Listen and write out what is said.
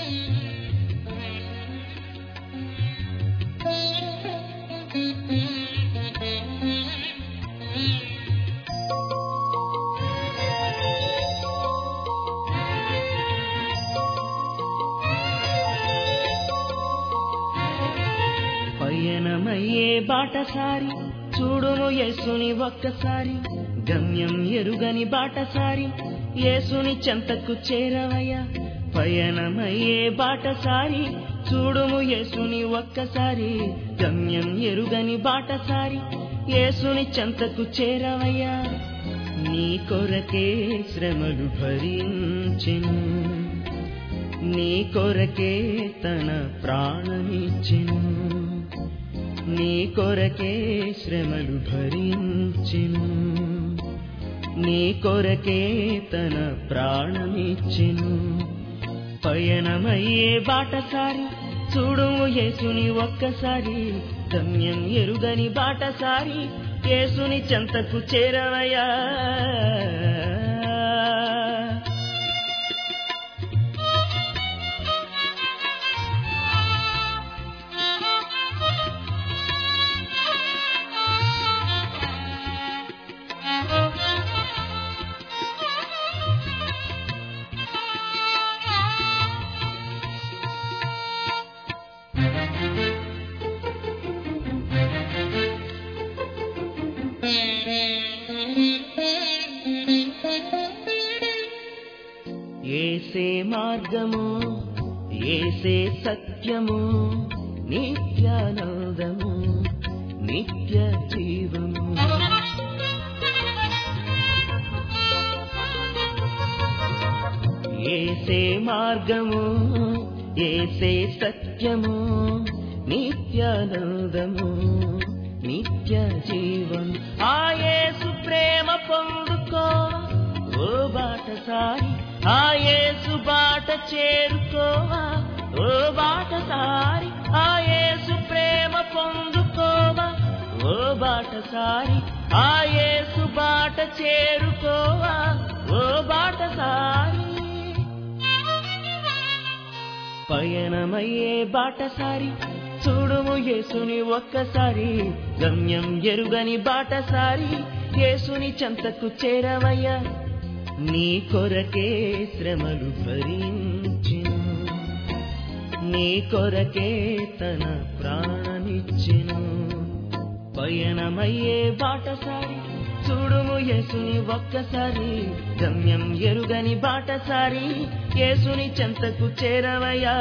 పయనమయ్యే బాటసారి చూడుము యేసుని ఒక్కసారి గమ్యం ఎరుగని బాటసారి యేసుని చెంతకు చేరవయ్యా పయనమయ్యే బాటసారి చూడుము యేసుని ఒక్కసారి గమ్యం ఎరుగని బాటసారి యేసుని చెంతకు చేరవయ్యా నీ కొరకే శ్రమలు భరించెను నీ కొరకే తన ప్రాణమిచ్చెను నీ కొరకే శ్రమలు భరించెను నీ కొరకే తన ప్రాణమిచ్చెను పయనమయ్యే బాటసారి చూడుము యేసుని ఒక్కసారి గమ్యం ఎరుగని బాటసారి యేసుని చెంతకు చేరవయ్యా ఏసే మార్గము ఏసే సత్యము నిత్యానందము నిత్య జీవము ఏసే మార్గము ఏసే సత్యము నిత్యానందము నిత్య జీవం ఆ యేసు ప్రేమ పొందుకో ఓ బాటసారి ఆ యేసు బాట చేరుకోవా ఓ బాటసారి ఆ యేసు ప్రేమ పొందుకోవా ఓ బాటసారి ఆ యేసు బాట చేరుకోవా ఓ బాటసారి పయనమయ్యే బాటసారి చూడుము యేసుని ఒక్కసారి గమ్యం ఎరుగని బాటసారి యేసుని చెంతకు చేరవయ్యా నీ కొరకే శ్రమలు భరించెను నీ కొరకే తన ప్రాణమిచ్చెను పయనమయ్యే బాటసారి చూడుము యేసుని ఒక్కసారి గమ్యం ఎరుగని బాటసారి యేసుని చెంతకు చేరవయ్యా